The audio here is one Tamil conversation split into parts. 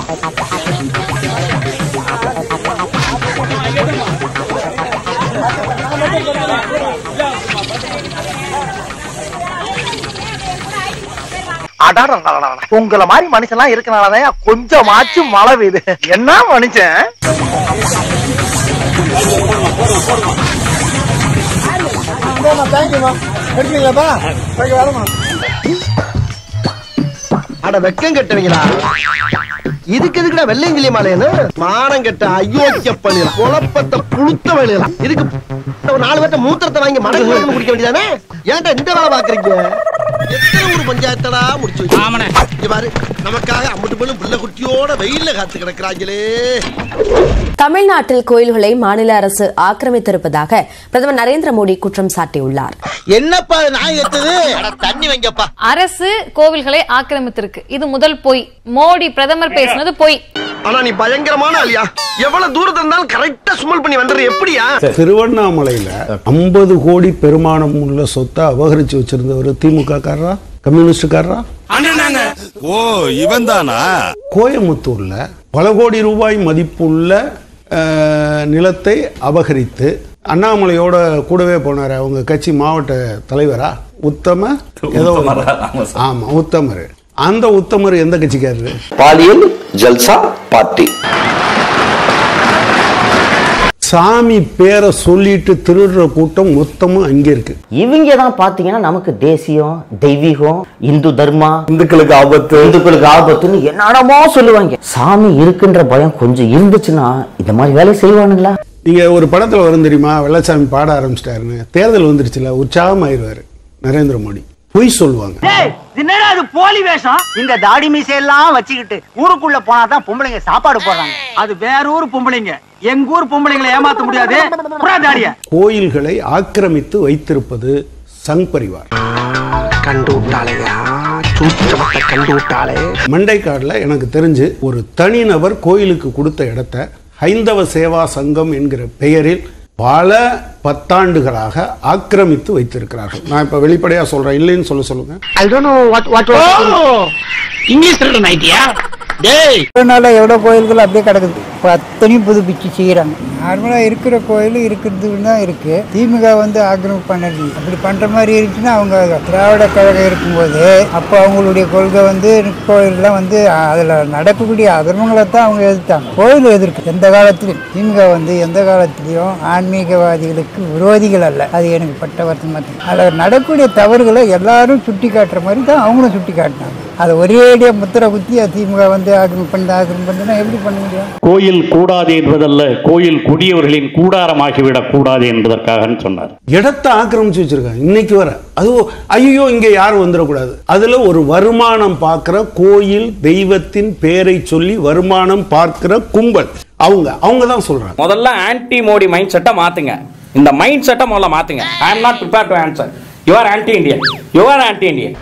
அடாடா உங்களை மாதிரி மனுஷன்லாம் இருக்கனாலதான் கொஞ்சமாச்சும் மழை பெய்யுது என்ன மனுஷன் அட வெக்கம் கட்டுவீங்களா இதுக்கு எதுக்குடா வெள்ளையங்கிலி மாலையன்னு மானம் கெட்ட அயோக்கிய பண்ணிடலாம் குழப்பத்தை புழுத்த வேலையலாம் இதுக்கு ஒரு நாலு பேர்ட்ட மூத்திரத்தை வாங்கி மடங்கு மடங்கு குடிக்க வேண்டியதானே ஏன்டா இந்த வேலை பாக்குறீங்க எத்தனை ஊர் பஞ்சாயத்தடா முடிச்சு வச்சு இங்க பாரு நமக்காக அம்பட்டு போலும் புள்ள குட்டியோட வெயில்ல காத்து கிடக்குறாங்களே தமிழ்நாட்டில் கோயில்களை மாநில அரசு ஆக்கிரமித்திருப்பதாக பிரதமர் நரேந்திர மோடி குற்றம் சாட்டியுள்ளார் என்னப்பா நாய் எத்துது தண்ணி வைங்கப்பா அரசு கோவில்களை ஆக்கிரமித்திருக்கு இது முதல் பொய் மோடி பிரதமர் பேசினது பொய் ஆனா நீ பயங்கரமான ஆளியா எவ்வளவு தூரத்துல இருந்தாலும் கரெக்டா சுமல் பண்ணி வந்துடுற எப்படியா திருவண்ணாமலையில ஐம்பது கோடி பெருமானம் உள்ள சொத்தை அபகரிச்சு வச்சிருந்தவர் திமுக காரரா கம்யூனிஸ்டுக்காரரா ஓ இவன் தானா கோயமுத்தூர்ல பல கோடி ரூபாய் மதிப்புள்ள அஹ், நிலத்தை அபகரித்து அண்ணாமலையோட கூடவே போனார் அவங்க கட்சி மாவட்ட தலைவரா உத்தம ஏதோ ஒரு- ஆமா உத்தமர் அந்த உத்தமர் எந்த கட்சிக்காரரு பாலியல் ஜல்சா பார்ட்டி சாமி பேரை சொல்லிட்டு திருடுற கூட்டம் மொத்தமும் அங்கே இருக்கு இவங்க தான் பாத்தீங்கன்னா நமக்கு தேசியம் தெய்வீகம் இந்து தர்மா இந்துக்களுக்கு ஆபத்து இந்துக்களுக்கு ஆபத்துன்னு என்னடமோ சொல்லுவாங்க சாமி இருக்குன்ற பயம் கொஞ்சம் இருந்துச்சுன்னா இந்த மாதிரி வேலை செய்வானுங்களா நீங்க ஒரு படத்துல வரும் தெரியுமா வெள்ளச்சாமி பாட ஆரம்பிச்சிட்டாருன்னு தேர்தல் வந்துருச்சுல உற்சாகம் ஆயிடுவாரு நரேந்திர மோடி பொய் சொல்லுவாங்க என்னடா அது போலி வேஷம் இந்த தாடி மீசையெல்லாம் வச்சுக்கிட்டு ஊருக்குள்ள போனாதான் பொம்பளைங்க சாப்பாடு போடுறாங்க அது வேற ஊர் பொம்பளைங்க எங்க ஊர் பொம்பளைங்களை ஏமாத்த முடியாது புறா தாடிய கோயில்களை ஆக்கிரமித்து வைத்திருப்பது சங் பரிவார் கண்டு விட்டாளையா சூச்சமத்தை கண்டு விட்டாளே மண்டைக்காடுல எனக்கு தெரிஞ்சு ஒரு தனிநபர் கோயிலுக்கு கொடுத்த இடத்த ஹைந்தவ சேவா சங்கம் என்கிற பெயரில் பல பத்தாண்டுகளாக ஆக்கிரமித்து வைத்திருக்கிறார்கள் நான் இப்ப வெளிப்படையா சொல்றேன் இல்லைன்னு சொல்ல சொல்லுங்க I don't know what what English திருடன் ஆயிட்டியா டேய் அதனால எவ்வளோ கோயில்கள் அப்படியே கிடக்குது இப்போ அத்தனையும் புதுப்பிச்சு செய்கிறாங்க நார்மலாக இருக்கிற கோயில் இருக்கிறது தான் இருக்கு திமுக வந்து ஆக்கிரமிப்பு பண்ணது அப்படி பண்ணுற மாதிரி இருந்துச்சுன்னா அவங்க திராவிட கழகம் இருக்கும்போது அப்போ அவங்களுடைய கொள்கை வந்து கோயிலெலாம் வந்து அதில் நடக்கக்கூடிய அதர்மங்களை தான் அவங்க எதிர்த்தாங்க கோயில் எதிர்க்கு எந்த காலத்திலையும் திமுக வந்து எந்த காலத்திலையும் ஆன்மீகவாதிகளுக்கு விரோதிகள் அல்ல அது எனக்கு பட்ட வருத்தமாக தெரியும் அதில் நடக்கக்கூடிய தவறுகளை எல்லாரும் சுட்டி காட்டுற மாதிரி தான் அவங்களும் சுட்டி காட்டினாங்க அதை ஒரேடியாக முத்திரை குத்தி அது திமுக வந்து ஆக்கிரமிப்பு பண்ணி ஆக்கிரமிப்பு பண்ணுன்னா எப்படி பண்ண முடியும் கோயில் கூடாது என்பதல்ல கோயில் குடியவர்களின் கூடாரமாகிவிடக் கூடாது என்பதற்காக சொன்னார் இடத்தை ஆக்கிரமிச்சு வச்சிருக்காங்க இன்னைக்கு வர அதுவும் ஐயோ இங்க யாரும் வந்துடக்கூடாது அதுல ஒரு வருமானம் பார்க்கிற கோயில் தெய்வத்தின் பேரை சொல்லி வருமானம் பார்க்கிற கும்பல் அவங்க அவங்க தான் சொல்றாங்க முதல்ல ஆன்டி மோடி மைண்ட் செட்டை மாத்துங்க இந்த மைண்ட் செட்டை முதல்ல மாத்துங்க I am not prepare to answer you are anti Indian you are anti Indian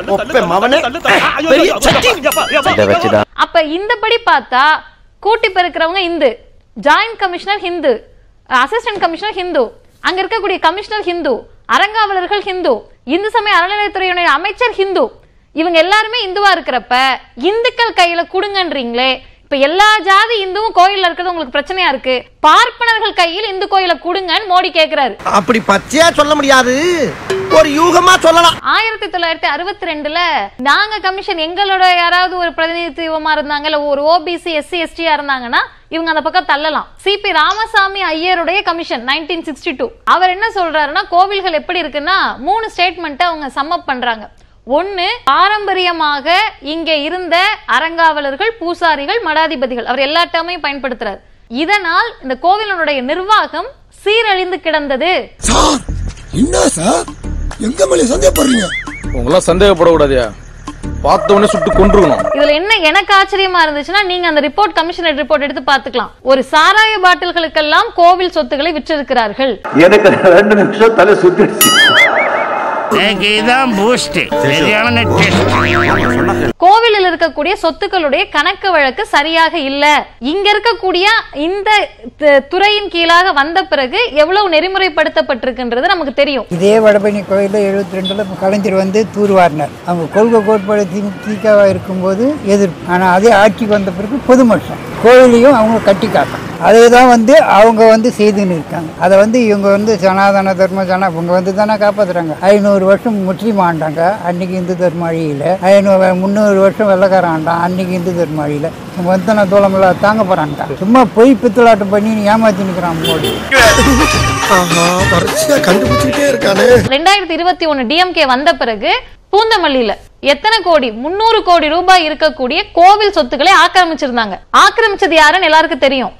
அப்ப இந்தபடி பார்த்தா கூட்டி பெருக்கிறவங்க Hindu joint commissioner Hindu assistant commissioner Hindu அங்க இருக்கக்கூடிய கமிஷனர் ஹிந்து அறங்காவலர்கள் ஹிந்து இந்து சமய அறநிலையத்துறையுடைய அமைச்சர் ஹிந்து இவங்க எல்லாருமே இந்துவா இருக்கிறப்ப இந்துக்கள் கையில குடுங்கன்றீங்களே இப்ப எல்லா ஜாதி இந்துவும் கோயில்ல இருக்கிறது உங்களுக்கு பிரச்சனையா இருக்கு பார்ப்பனர்கள் கையில் இந்து கோயில குடுங்கன்னு மோடி கேக்குறாரு அப்படி பச்சையா சொல்ல முடியாது ஒரு யூகமா சொல்லலாம் ஆயிரத்தி தொள்ளாயிரத்தி அறுபத்தி ரெண்டுல நாங்க கமிஷன் எங்களோட யாராவது ஒரு பிரதிநிதித்துவமா இருந்தாங்க இல்ல ஒரு ஓபிசி எஸ்சி எஸ்டியா இருந்தாங்கன்னா இவங்க அந்த பக்கம் தள்ளலாம் சிபி ராமசாமி ஐயருடைய கமிஷன் நைன்டீன் சிக்ஸ்டி டூ அவர் என்ன சொல்றாருன்னா கோவில்கள் எப்படி இருக்குன்னா மூணு ஸ்டேட்மெண்ட்டை அவங்க சம்மப் பண்றாங்க ஒன்னு பாரம்பரியமாக இங்க இருந்த அறங்காவலர்கள் பூசாரிகள் மடாதிபதிகள் அவர் எல்லா டேர்மையும் பயன்படுத்துறாரு இதனால் இந்த கோவிலுடைய நிர்வாகம் சீரழிந்து கிடந்தது என்ன சார் எங்க மேலே சந்தேகப்படுறீங்க உங்களாம் சந்தேகப்படக்கூடாதியா பார்த்த உடனே சுட்டு கொன்றுக்கணும் இதுல என்ன எனக்கு ஆச்சரியமா இருந்துச்சுன்னா நீங்க அந்த ரிப்போர்ட் கமிஷனர் ரிப்போர்ட் எடுத்து பார்த்துக்கலாம் ஒரு சாராய பாட்டில்களுக்கெல்லாம் கோவில் சொத்துக்களை விற்றிருக்கிறார்கள் எனக்கு ரெண்டு நிமிஷம் தலை சுத்திடுச்சு இதான் பூஸ்ட் சரியான டேஸ்ட் கோவிலில் இருக்கக்கூடிய சொத்துக்களுடைய கணக்கு வழக்கு சரியாக இல்ல இங்க இருக்கக்கூடிய இந்த த- துறையின் கீழாக வந்த பிறகு எவ்வளவு நெறிமுறைப்படுத்தப்பட்டிருக்குன்றது நமக்கு தெரியும் இதே வடபழனி கோயிலில் எழுபத்தி ரெண்டுல கலைஞர் வந்து தூர்வாரினார் அவங்க கொள்கை கோட்பாடு திமுக இருக்கும்போது எதிர்ப்பு ஆனால் அதே ஆட்சிக்கு வந்த பிறகு பொதுமட்டம் கோயிலையும் அவங்க கட்டி காட்டும் அதே தான் வந்து அவங்க வந்து செய்துன்னு இருக்காங்க அதை வந்து இவங்க வந்து சனாதன தர்ம ஜன இவங்க வந்து தானே காப்பாத்துறாங்க ஐநூறு வருஷம் முஸ்லீம் ஆண்டாங்க அன்னைக்கு இந்து தர்ம அழியில ஐநூறு முந்நூறு வருஷம் வெள்ளக்காரன் ஆண்டான் அன்னைக்கு இந்து தர்ம அழியில இவங்க வந்து தோளமெல்லாம் தாங்க போறாங்க சும்மா பொய் பித்தலாட்டம் பண்ணி ஏமாத்தி நிற்கிறான் மோடி கண்டுபிடிச்சிட்டே இருக்கானே ரெண்டாயிரத்தி இருபத்தி ஒன்னு டிஎம்கே வந்த பிறகு பூந்தமல்லியில எத்தனை கோடி முன்னூறு கோடி ரூபாய் இருக்கக்கூடிய கோவில் சொத்துக்களை ஆக்கிரமிச்சிருந்தாங்க ஆக்கிரமிச்சது யாருன்னு எல்லாருக்கும் தெரியும்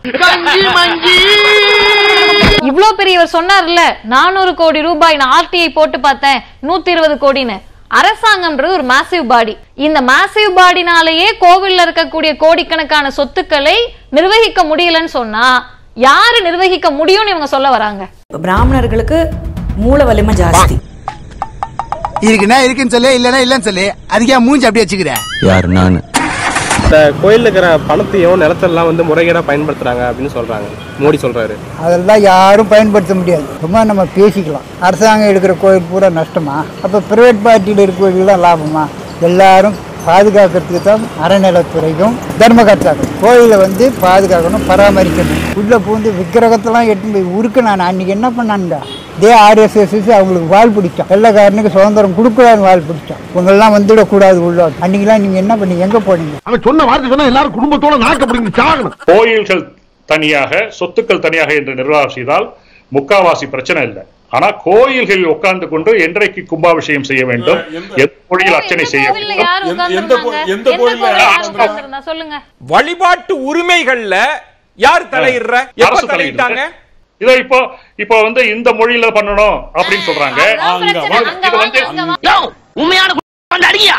இவ்ளோ பெரியவர் சொன்னார்ல நானூறு கோடி ரூபாய் நான் ஆர்டிஐ போட்டு பார்த்தேன் நூத்தி இருபது கோடின்னு அரசாங்கம்ன்றது ஒரு மேசிவ் பாடி இந்த மேசிவ் பாடினாலேயே கோவில்ல இருக்கக்கூடிய கோடிக்கணக்கான சொத்துக்களை நிர்வகிக்க முடியலன்னு சொன்னா யாரு நிர்வகிக்க முடியும்னு இவங்க சொல்ல வராங்க பிராமணர்களுக்கு மூல வலிமை ஜாஸ்தி இருக்குன்னா இருக்குன்னு சொல்லு இல்லன்னா இல்லன்னு சொல்லு அதுக்கே மூஞ்சி அப்படியே வச்சுக்கிற யார் நான் இந்த கோயில்ல இருக்கிற பணத்தையும் நிலத்தெல்லாம் வந்து முறைகேடா பயன்படுத்துறாங்க அப்படின்னு சொல்றாங்க மோடி சொல்றாரு அதெல்லாம் யாரும் பயன்படுத்த முடியாது சும்மா நம்ம பேசிக்கலாம் அரசாங்கம் எடுக்கிற கோயில் பூரா நஷ்டமா அப்போ ப்ரைவேட் பார்ட்டியில் இருக்கிற கோயில்கள்லாம் லாபமா எல்லாரும் பாதுகாக்கிறதுக்கு தான் அறநிலைத்துறையும் தர்மகர்த்தாக்கள் கோயிலை வந்து பாதுகாக்கணும் பராமரிக்கணும் உள்ளே பூந்து விக்கிரகத்தெல்லாம் எடுத்து போய் உருக்கு நான் அன்னைக்கு என்ன பண்ணானுங்க இதே ஆர்எஸ்எஸ் அவங்களுக்கு வாழ் பிடிச்சான் வெள்ளக்காரனுக்கு சுதந்திரம் கொடுக்கூடாதுன்னு வாழ் பிடிச்சான் உங்களெல்லாம் வந்துடக்கூடாது உள்ள அன்னைக்கெல்லாம் நீங்கள் என்ன பண்ணீங்க எங்கே போனீங்க அவன் சொன்ன வார்த்தை சொன்னா எல்லாரும் குடும்பத்தோட நாக்க பிடிங்க சாகணும் கோயில்கள் தனியாக சொத்துக்கள் தனியாக என்று நிர்வாகம் செய்தால் முக்காவாசி பிரச்சனை இல்லை ஆனா கோயில்கள் உட்கார்ந்து கொண்டு என்றைக்கு கும்பாபிஷேகம் செய்ய வேண்டும் எந்த மொழியில் அர்ச்சனை செய்ய கோவில்ல வேண்டும் யார் உட்கார்ந்திருந்தாங்க? எந்த கோவில்ல யார் உட்கார்ந்திருந்தா? சொல்லுங்க வழிபாட்டு உரிமைகள்ல யார் தலையிடுற எப்ப அரசு தலையிட்டாங்க இதை இப்போ இப்போ வந்து இந்த மொழியில பண்ணணும் அப்படின்னு சொல்றாங்க இது வந்து உண்மையான அடியா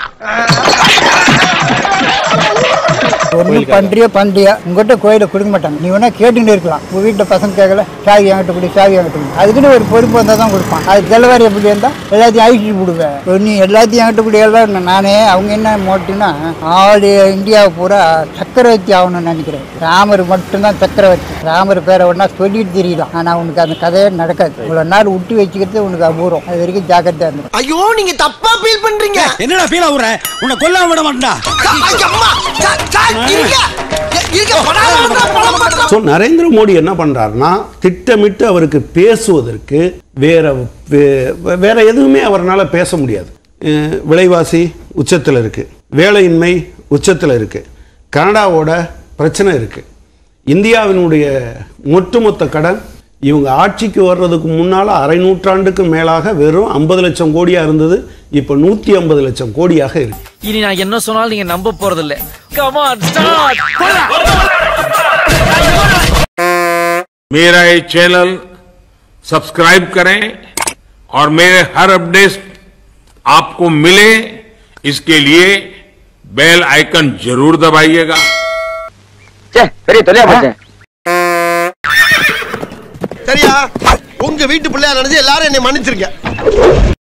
ஒன்றும் பண்றியோ பண்றியா உங்ககிட்ட கோயிலை கொடுக்க மாட்டாங்க நீ வேணா கேட்டுட்டு இருக்கலாம் உங்க வீட்டில் பசங்க கேட்கல சாவி என்கிட்ட கொடு சாவி என்கிட்ட கொடு அதுக்குன்னு ஒரு பொறுப்பு வந்தால் தான் கொடுப்பான் அது தலைவர் எப்படி இருந்தால் எல்லாத்தையும் அழிச்சிட்டு விடுவேன் இப்போ நீ எல்லாத்தையும் என்கிட்ட கொடு எல்லாம் நானே அவங்க என்ன மோட்டினா ஆடு இந்தியாவை பூரா சக்கரவர்த்தி ஆகணும்னு நினைக்கிறேன் ராமர் மட்டும்தான் சக்கரவர்த்தி ராமர் பேரை ஒன்றா சொல்லிட்டு தெரியலாம் ஆனால் உனக்கு அந்த கதையே நடக்காது இவ்வளோ நாள் விட்டு வச்சுக்கிறது உனக்கு அபூர்வம் அது வரைக்கும் ஜாக்கிரதையாக இருந்தது ஐயோ நீங்க தப்பா ஃபீல் பண்றீங்க என்னடா ஃபீல் ஆகுற உன்னை கொல்லாம விட மாட்டா ஸோ நரேந்திர மோடி என்ன பண்றாருன்னா திட்டமிட்டு அவருக்கு பேசுவதற்கு வேற வே- வேற எதுவுமே அவரால் பேச முடியாது அஹ் விலைவாசி உச்சத்தில் இருக்கு வேலையின்மை உச்சத்தில் இருக்கு கனடாவோட பிரச்சனை இருக்கு இந்தியாவினுடைய ஒட்டுமொத்த கடன் இவங்க ஆட்சிக்கு வர்றதுக்கு முன்னால் அரை நூற்றாண்டுக்கு மேலாக வெறும் ஐம்பது லட்சம் கோடியாக இருந்தது இப்போ நூற்றி ஐம்பது லட்சம் கோடியாக இருக்கு இனி நான் என்ன சொன்னாலும் நீங்க நம்ப போறது இல்ல கமான் ஸ்டார்ட் मेरा ये चैनल सब्सक्राइब करें और मेरे हर अपडेट आपको मिले इसके लिए बेल आइकन जरूर दबाइएगा பெரிய தொலையா போச்சேன் சரியா உங்க வீட்டு பிள்ளையா நினைச்சு எல்லாரும் என்னை மன்னிச்சிருக்க